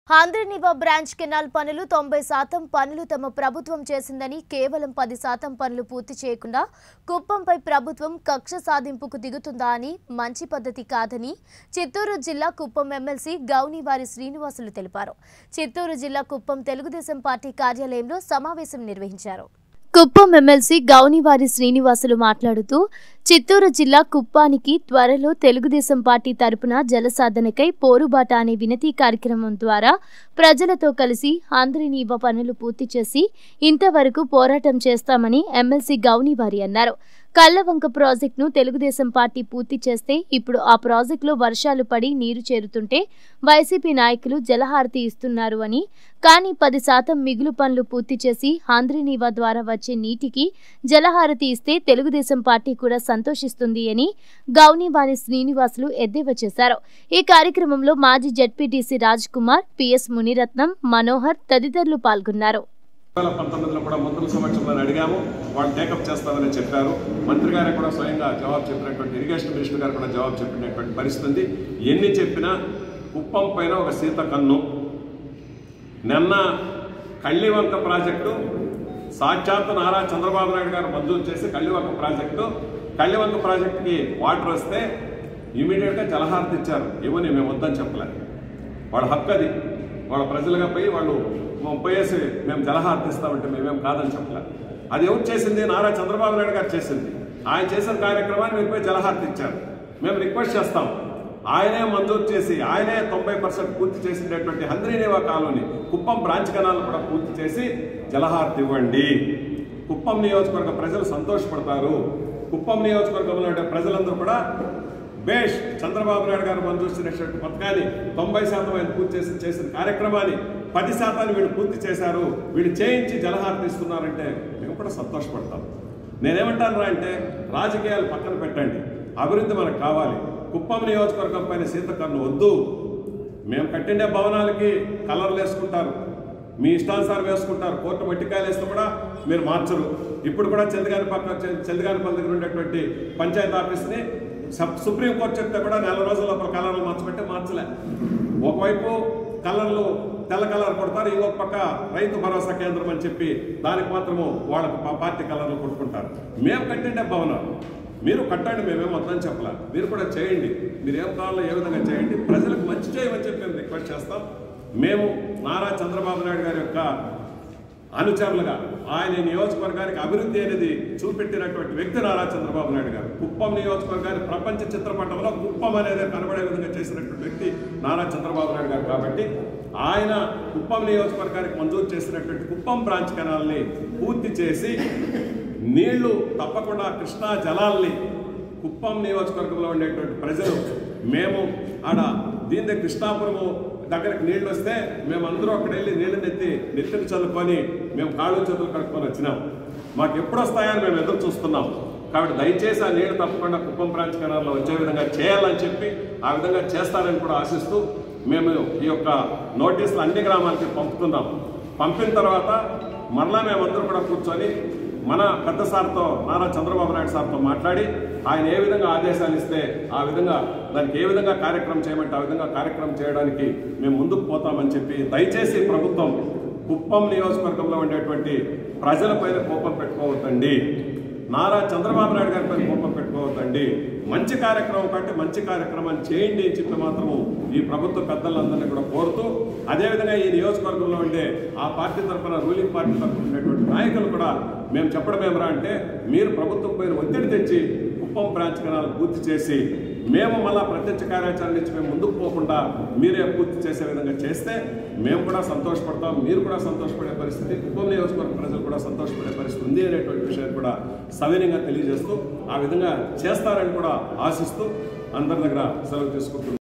ఆంధ్రనివా branch canal పనులు తొంభై శాతం పనులు తమ ప్రభుత్వం చేసిందని కేవలం పది శాతం పనులు పూర్తి చేయకుండా కుప్పంపై ప్రభుత్వం కక్ష సాధింపుకు దిగుతుందా అని మంచి పద్ధతి కాదని చిత్తూరు జిల్లా కుప్పం ఎమ్మెల్సీ గౌనివారి శ్రీనివాసులు తెలిపారు చిత్తూరు జిల్లా కుప్పం తెలుగుదేశం పార్టీ కార్యాలయంలో సమావేశం నిర్వహించారు కుప్పం ఎమ్మెల్సీ గౌనివారి శ్రీనివాసులు మాట్లాడుతూ చిత్తూరు జిల్లా కుప్పానికి త్వరలో తెలుగుదేశం పార్టీ తరపున జలసాధనకై పోరుబాట అనే వినతి కార్యక్రమం ద్వారా ప్రజలతో కలిసి అందరినీవ పనులు పూర్తి చేసి ఇంతవరకు పోరాటం చేస్తామని ఎమ్మెల్సీ గౌనివారి అన్నారు కల్లవంక ప్రాజెక్టును తెలుగుదేశం పార్టీ పూర్తి చేస్తే ఇప్పుడు ఆ ప్రాజెక్టులో వర్షాలు పడి నీరు చేరుతుంటే వైసీపీ నాయకులు జలహారతి ఇస్తున్నారు అని కానీ పది శాతం మిగులు పనులు పూర్తి చేసి ఆంధ్రనీవా ద్వారా వచ్చే నీటికి జలహారతి ఇస్తే తెలుగుదేశం పార్టీ కూడా సంతోషిస్తుంది అని గౌనివాణి శ్రీనివాసులు ఎద్దేవా చేశారు ఈ కార్యక్రమంలో మాజీ జడ్పీటీసీ రాజ్ కుమార్ పిఎస్ మునిరత్నం మనోహర్ తదితరులు పాల్గొన్నారు వేల పంతొమ్మిదిలో కూడా మంత్రుల సమక్షంలో అడిగాము వాళ్ళు టేకప్ చేస్తామని చెప్పారు మంత్రి గారు కూడా స్వయంగా జవాబు చెప్పినటువంటి ఇరిగేషన్ మినిస్టర్ గారు కూడా జవాబు చెప్పినటువంటి పరిస్థితి ఉంది ఎన్ని చెప్పినా కుప్పం పైన ఒక సీత కన్ను నిన్న కళ్ళివంక ప్రాజెక్టు సాక్షాత్ నారా చంద్రబాబు నాయుడు గారు మంజూరు చేసి కళ్ళివంక ప్రాజెక్టు కళ్ళివంక ప్రాజెక్టుకి వాటర్ వస్తే ఇమీడియట్గా జలహారతి ఇచ్చారు ఇవ్వని మేము వద్దని చెప్పలేదు వాళ్ళ హక్కు అది వాళ్ళ ప్రజలుగా పోయి వాళ్ళు పోయేసి మేము జలహారతి ఇస్తామంటే మేమేం కాదని చెప్పలేదు అది ఎవరు చేసింది నారా చంద్రబాబు నాయుడు గారు చేసింది ఆయన చేసిన కార్యక్రమాన్ని మీరు పోయి జలహారతి ఇచ్చారు మేము రిక్వెస్ట్ చేస్తాం ఆయనే మంజూరు చేసి ఆయనే తొంభై పర్సెంట్ పూర్తి చేసినటువంటి Handri Neeva colony Kuppam branch canal కూడా పూర్తి చేసి జలహారతి ఇవ్వండి కుప్పం నియోజకవర్గ ప్రజలు సంతోషపడతారు కుప్పం నియోజకవర్గంలో ఉండే ప్రజలందరూ కూడా బేష్ చంద్రబాబు నాయుడు గారు మంజూరు చేసినటువంటి పథకాన్ని తొంభై శాతం ఆయన పూర్తి చేసి చేసిన కార్యక్రమాన్ని పది శాతాన్ని వీళ్ళు పూర్తి చేశారు వీళ్ళు చేయించి జలహారతి ఇస్తున్నారంటే మేము కూడా సంతోషపడతాం నేనేమంటాను రా అంటే రాజకీయాలు పక్కన పెట్టండి అభివృద్ధి మనకు కావాలి కుప్పం నియోజకవర్గం పైన సీతకన్ను వద్దు మేము కట్టిండే భవనాలకి కలర్లు వేసుకుంటారు మీ ఇష్టానుసారం వేసుకుంటారు కోర్టు మట్టికాయలు వేస్తే కూడా మీరు మార్చరు ఇప్పుడు కూడా చంద్రగారి పక్క చంద్రగారిపల్లి దగ్గర ఉండేటువంటి పంచాయతీ ఆఫీస్ని సబ్ సుప్రీంకోర్టు చెప్తే కూడా నెల రోజుల లోపల కలర్లు మార్చమంటే మార్చలే ఒకవైపు కలర్లు తెల్ల కలర్ కొడతారు ఇంకొక పక్క రైతు భరోసా కేంద్రం అని చెప్పి దానికి మాత్రము వాళ్ళకు పా- పార్టీ కలర్లు కొట్టుకుంటారు మేము కట్టిండే భవనం మీరు కట్టండి మేమేం వద్దని చెప్పలే మీరు కూడా చేయండి మీరు ఏం కావాలో ఏ విధంగా చేయండి ప్రజలకు మంచి చేయమని చెప్పి మేము రిక్వెస్ట్ చేస్తాం మేము నారా చంద్రబాబు నాయుడు గారి యొక్క అనుచరులుగా ఆయన ఈ నియోజకవర్గానికి అభివృద్ధి అనేది చూపెట్టినటువంటి వ్యక్తి నారా చంద్రబాబు నాయుడు గారు కుప్పం నియోజకవర్గాన్ని ప్రపంచ చిత్రపటంలో కుప్పం అనేది కనబడే విధంగా చేసినటువంటి వ్యక్తి నారా చంద్రబాబు నాయుడు గారు కాబట్టి ఆయన కుప్పం నియోజకవర్గానికి మంజూరు చేసినటువంటి కుప్పం బ్రాంచ్ కెనాల్ని పూర్తి చేసి నీళ్లు తప్పకుండా కృష్ణా జలాల్ని కుప్పం నియోజకవర్గంలో ఉండేటువంటి ప్రజలు మేము ఆడ దీని కృష్ణాపురము దగ్గరికి నీళ్లు వస్తే మేము అందరూ అక్కడ వెళ్ళి నీళ్లు నెత్తి నెత్తిని చల్లుకొని మేము కాళ్ళు చేతులు కడుక్కొని వచ్చినాం మాకు ఎప్పుడు వస్తాయని మేము ఎదురు చూస్తున్నాం కాబట్టి దయచేసి ఆ నీళ్లు తప్పకుండా కుప్పం బ్రాంచ్ కెనాల్లో వచ్చే విధంగా చేయాలని చెప్పి ఆ విధంగా చేస్తారని కూడా ఆశిస్తూ మేము ఈ యొక్క నోటీసులు అన్ని గ్రామాలకి పంపుతున్నాం పంపిన తర్వాత మరలా మేమందరూ కూడా కూర్చొని మన పెద్ద సార్తో నారా చంద్రబాబు నాయుడు సార్తో మాట్లాడి ఆయన ఏ విధంగా ఆదేశాలు ఇస్తే ఆ విధంగా దానికి ఏ విధంగా కార్యక్రమం చేయమంటే ఆ విధంగా కార్యక్రమం చేయడానికి మేము ముందుకు పోతామని చెప్పి దయచేసి ప్రభుత్వం కుప్పం నియోజకవర్గంలో ఉండేటువంటి ప్రజలపైన కోపం పెట్టుకోవద్దండి నారా చంద్రబాబు నాయుడు గారి పైన కోపం పెట్టుకోవద్దండి మంచి కార్యక్రమం కంటే మంచి కార్యక్రమాన్ని చేయండి అని చెప్పి మాత్రము ఈ ప్రభుత్వ పెద్దలందరినీ కూడా కోరుతూ అదేవిధంగా ఈ నియోజకవర్గంలో ఉండే ఆ పార్టీ తరఫున రూలింగ్ పార్టీ తరఫున ఉండేటువంటి నాయకులు కూడా మేము చెప్పడం ఏమరా అంటే మీరు ప్రభుత్వం పైన ఒత్తిడి తెచ్చి కుప్పం బ్రాంచ్ కెనాల్ పూర్తి చేసి మేము మళ్ళా ప్రత్యక్ష కార్యాచరణ నుంచి మేము ముందుకు పోకుండా మీరే పూర్తి చేసే విధంగా చేస్తే మేము కూడా సంతోషపడతాం మీరు కూడా సంతోషపడే పరిస్థితి కుప్పం నియోజకవర్గ ప్రజలు కూడా సంతోషపడే పరిస్థితి ఉంది అనేటువంటి విషయాన్ని కూడా సవినయంగా తెలియజేస్తూ ఆ విధంగా చేస్తారని కూడా ఆశిస్తూ అందరి దగ్గర సెలవు తీసుకుంటున్నాం